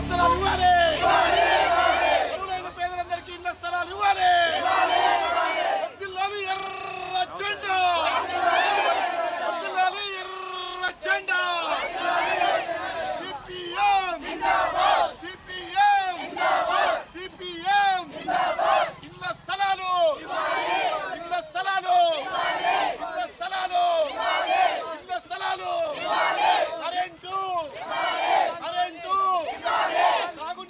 స్థలాలు ఇవ్వాలి అర్హులైన పేదలందరికీ ఇళ్ల స్థలాలు ఇవ్వాలి వర్ధిల్లాలి ఎర్ర జెండా వర్ధిల్లాలి ఎర్ర జెండా సిపిఎం సిపిఎం సిపిఎం ఇళ్ల స్థలాలు ఇళ్ల స్థలాలు ఇళ్ల స్థలాలు ఇళ్ల స్థలాలు కరెంటు కరెంటు తాగు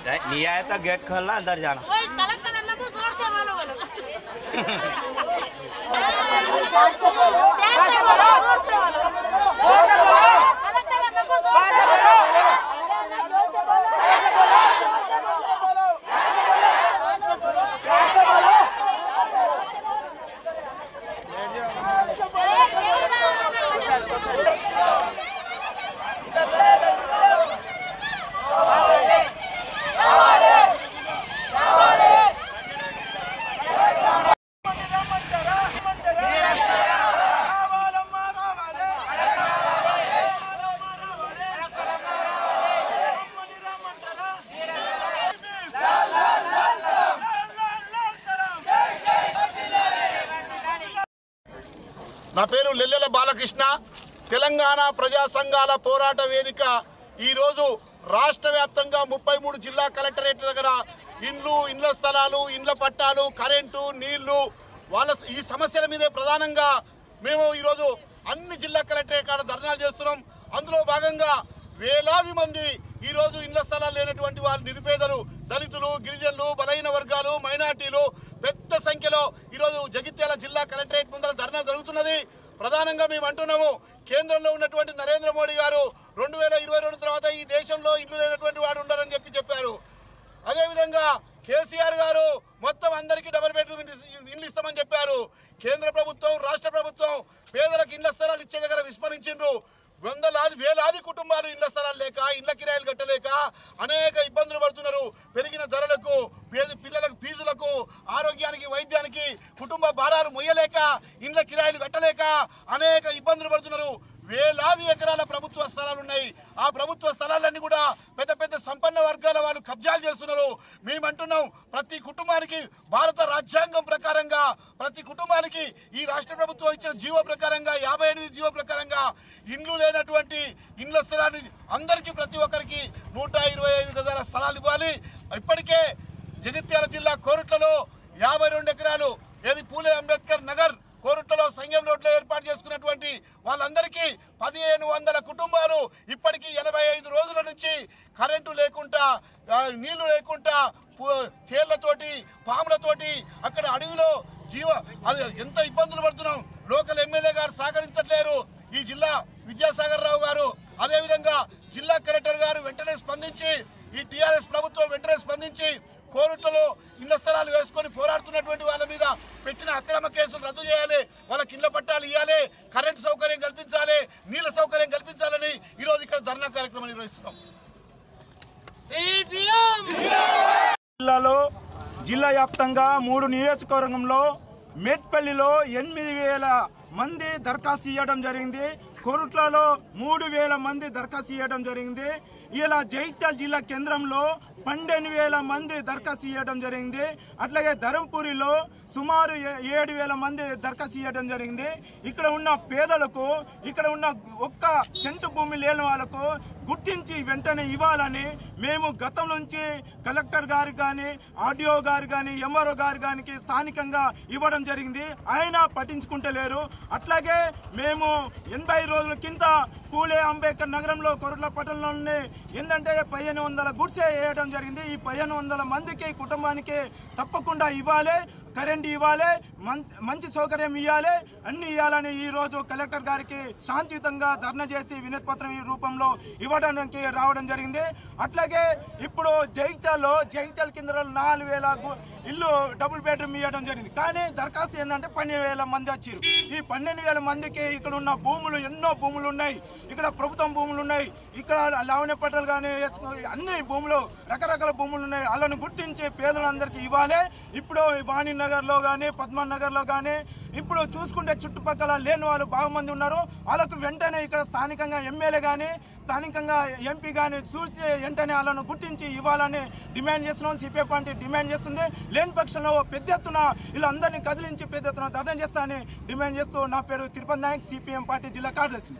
नहीं आया तो गेट खोलना अंदर जाना वो इस कलेक्टर अम्मा को जोर से बोलो बोलो प्यार से बोलो जोर से बोलो कलेक्टर अम्मा को जोर से बोलो जोर से बोलो నా పేరు లెల్లెల బాలకృష్ణ తెలంగాణ ప్రజా సంఘాల పోరాట వేదిక ఈరోజు రాష్ట్ర వ్యాప్తంగా ముప్పై మూడు జిల్లా కలెక్టరేట్ దగ్గర ఇండ్లు ఇండ్ల స్థలాలు ఇండ్ల పట్టాలు కరెంటు నీళ్లు వాళ్ళ ఈ సమస్యల మీదే ప్రధానంగా మేము ఈరోజు అన్ని జిల్లా కలెక్టరేట్ కాడ ధర్నాలు చేస్తున్నాం అందులో భాగంగా వేలాది మంది ఈ రోజు ఇండ్ల స్థలాలు లేనటువంటి వాళ్ళు నిరుపేదలు దళితులు గిరిజనులు బలహీన వర్గాలు మైనార్టీలు పెద్ద సంఖ్యలో ఈరోజు జగిత్యాల జిల్లా కలెక్టరేట్ ముందర ధర్నా జరుగుతున్నది ప్రధానంగా మేము అంటున్నాము కేంద్రంలో ఉన్నటువంటి నరేంద్ర మోడీ గారు రెండు వేల ఇరవై రెండు తర్వాత ఈ దేశంలో ఇల్లు లేనటువంటి వాడు ఉండరని చెప్పి చెప్పారు అదేవిధంగా కేసీఆర్ గారు మొత్తం అందరికీ డబుల్ బెడ్రూమ్ ఇల్లు- ఇల్లు ఇస్తామని చెప్పారు కేంద్ర ప్రభుత్వం రాష్ట్ర ప్రభుత్వం పేదలకు ఇళ్ల స్థలాలు ఇచ్చే దగ్గర విస్మరించిండ్రు వందలాది వేలాది కుటుంబాలు ఇళ్ల స్థలాలు లేక ఇళ్ల కిరాయిలు కట్టలేక అనేక ఇబ్బందులు పడుతున్నారు పెరిగిన ధరలకు పేద పిల్లలకు ఫీజులకు ఆరోగ్యానికి వైద్యానికి కుటుంబ భారాలు మొయ్యలేక ఇండ్ల కిరాయిలు కట్టలేక అనేక ఇబ్బందులు పడుతున్నారు వేలాది ఎకరాల ప్రభుత్వ స్థలాలు ఉన్నాయి ఆ ప్రభుత్వ స్థలాలన్నీ కూడా పెద్ద పెద్ద సంపన్న వర్గాల వాళ్ళు కబ్జాలు చేస్తున్నారు మేము అంటున్నాం ప్రతి కుటుంబానికి భారత రాజ్యాంగం ప్రకారంగా ప్రతి కుటుంబానికి ఈ రాష్ట్ర ప్రభుత్వం ఇచ్చిన జీవో ప్రకారంగా యాభై ఎనిమిది జీవో ప్రకారంగా ఇండ్లు లేనటువంటి ఇండ్ల స్థలాన్ని అందరికీ ప్రతి ఒక్కరికి నూట ఇరవై ఐదు గజాల స్థలాలు ఇవ్వాలి ఇప్పటికే జగిత్యాల జిల్లా కోరుట్లలో యాభై రెండు ఎకరాలు ఏది పూలే అంబేద్కర్ నగర్ కోరుట్లలో సంఘం రోడ్లో ఏర్పాటు చేసుకున్నటువంటి వాళ్ళందరికీ పదిహేను వందల కుటుంబాలు ఇప్పటికీ ఎనభై ఐదు రోజుల నుంచి కరెంటు లేకుండా ఆ, నీళ్లు లేకుండా పు- తేళ్లతోటి పాములతోటి అక్కడ అడవిలో జీవ అది ఎంత ఇబ్బందులు పడుతున్నాం లోకల్ ఎమ్మెల్యే గారు సహకరించట్లేరు ఈ జిల్లా విద్యాసాగర్ రావు గారు అదేవిధంగా జిల్లా కలెక్టర్ గారు వెంటనే స్పందించి ఈ టీఆర్ఎస్ ప్రభుత్వం వెంటనే స్పందించి కోరుట్లలో ఇళ్ల స్థలాలు వేసుకొని పోరాడుతున్నటువంటి వాళ్ళ మీద పెట్టిన అక్రమ కేసులు రద్దు చేయాలి వాళ్ళకి ఇళ్ల పట్టాలు ఇవ్వాలి కరెంటు సౌకర్యం కల్పించాలి నీళ్ళ సౌకర్యం కల్పించాలని ఈరోజు ఇక్కడ ధర్నా కార్యక్రమం నిర్వహిస్తున్నాం జిల్లాలో జిల్లా వ్యాప్తంగా మూడు నియోజకవర్గంలో మేట్పల్లిలో ఎనిమిది వేల మంది దరఖాస్తు ఇవ్వడం జరిగింది కొరుట్లలో మూడు వేల మంది దరఖాస్తు ఇవ్వడం జరిగింది ఇలా జైత్యాల జిల్లా కేంద్రంలో పన్నెండు వేల మంది దరఖాస్తు ఇవ్వడం జరిగింది అట్లాగే ధరంపూరిలో సుమారు ఏ- ఏడు వేల మంది దరఖాస్తు ఇవ్వడం జరిగింది ఇక్కడ ఉన్న పేదలకు ఇక్కడ ఉన్న ఒక్క సెంటు భూమి లేని వాళ్ళకు గుర్తించి వెంటనే ఇవ్వాలని మేము గతం నుంచి కలెక్టర్ గారు కానీ ఆర్డీఓ గారు కానీ ఎంఆర్ఓ గారు కానీ స్థానికంగా ఇవ్వడం జరిగింది అయినా పట్టించుకుంటలేరు అట్లాగే మేము ఎనభై రోజుల కింద పూలే అంబేద్కర్ నగరంలో కొరట్ల పట్టణంలోని ఏంటంటే పదిహేను వందల గుడ్సే వేయడం జరిగింది ఈ పదిహేను వందల మందికి కుటుంబానికి తప్పకుండా ఇవ్వాలి కరెంట్ ఇవ్వాలి మం- మంచి సౌకర్యం ఇవ్వాలి అన్ని ఇవ్వాలని ఈ రోజు కలెక్టర్ గారికి శాంతియుతంగా ధర్నా చేసి వినతి పత్రం ఈ రూపంలో ఇవ్వడానికి రావడం జరిగింది అట్లాగే ఇప్పుడు జగిత్యాల్లో జగిత్యాల కింద నాలుగు వేల గు- ఇల్లు డబుల్ బెడ్రూమ్ ఇవ్వడం జరిగింది కానీ దరఖాస్తు ఏంటంటే పన్నెండు వేల మంది వచ్చారు ఈ పన్నెండు వేల మందికి ఇక్కడ ఉన్న భూములు ఎన్నో భూములు ఉన్నాయి ఇక్కడ ప్రభుత్వం భూములు ఉన్నాయి ఇక్కడ లావణ్య పట్టాలు కానీ అన్ని భూములు రకరకాల భూములు ఉన్నాయి వాళ్ళని గుర్తించి పేదలందరికీ ఇవ్వాలి ఇప్పుడు వాణి నగర్లో కానీ పద్మా నగర్లో కానీ ఇప్పుడు చూసుకుంటే చుట్టుపక్కల లేని వాళ్ళు బాగా మంది ఉన్నారు వాళ్ళకు వెంటనే ఇక్కడ స్థానికంగా ఎమ్మెల్యే కానీ స్థానికంగా ఎంపీ కానీ చూసి వెంటనే వాళ్ళను గుర్తించి ఇవ్వాలని డిమాండ్ చేస్తున్నాం సిపిఐ పార్టీ డిమాండ్ చేస్తుంది లేని పక్షంలో పెద్ద ఎత్తున వీళ్ళందరినీ కదిలించి పెద్ద ఎత్తున ధర్నా చేస్తానని డిమాండ్ చేస్తూ నా పేరు తిరుపతి నాయక్ సిపిఎం పార్టీ జిల్లా కార్యదర్శి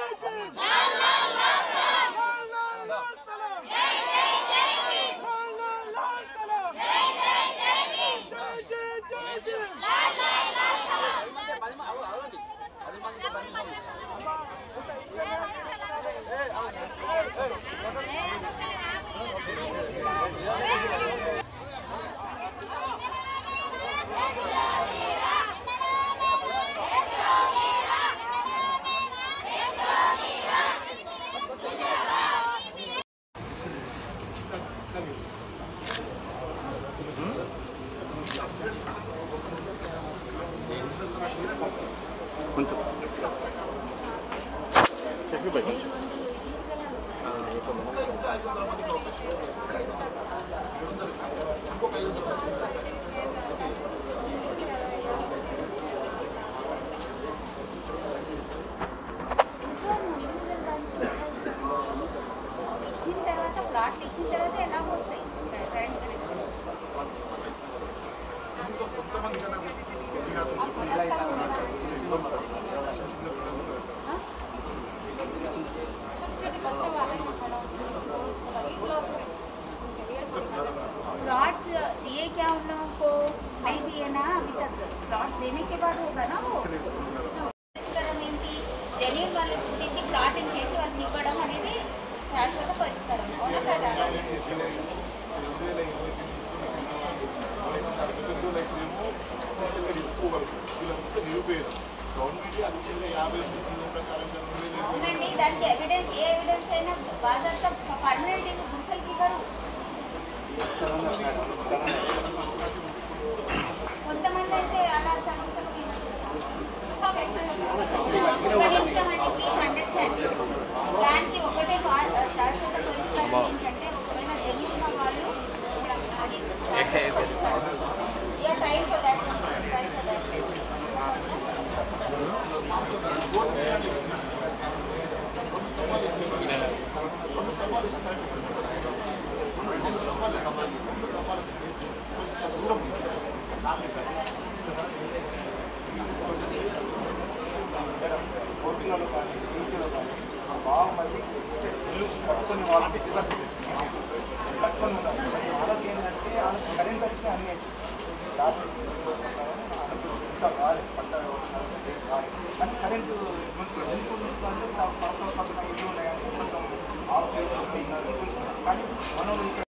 ఇచ్చిన తర్వాత ప్లాట్లు ఇచ్చిన తర్వాత ఎలా వస్తాయి కరెంట్ కనెక్షన్ प्लॉट्स दिए क्या उन लोगों को नहीं दिए ना अभी तक प्लॉट्स देने के बाद होगा ना वो పరిష్కారం ఏంటి జెన్యున్ వాళ్ళు గుర్తించి ప్లాటింగ్ చేసి వాళ్ళకి ఇవ్వడం అనేది శాశ్వత పరిష్కారం అవునా కదా అవునండి దానికి ఎవిడెన్స్ ఏ ఎవిడెన్స్ అయినా బాజార్తో పర్మనెంట్ గుడిసెలకి ఇవ్వరు కొంతమంది అయితే అలా సగం సగం ఇవ్వచేస్తారు. ఒక్క నిమిషం అండి ప్లీజ్ అండర్స్టాండ్ దానికి ఒకటే బా- శాశ్వత పరిష్కారం ఏంటంటే ఒకవేళ జెన్యున్ వాళ్ళు అది శాశ్వత పరిష్కారం you time for that time for that బాగా మంది ఇల్లు పట్టుకొని వాళ్ళకి పట్టుకొని ఉన్నారు వాళ్ళకి ఏంటంటే వాళ్ళకి కరెంట్ వచ్చినా అన్నీ రాత్రి ఇంకా కాదు పంట కానీ కరెంటు మున్సిపల్ ఎందుకు మున్సిపల్ అంటే పక్కన పక్కన ఇల్లు ఉన్నాయని కొంచెం ఆఫ్ కానీ మనం ఇక్కడ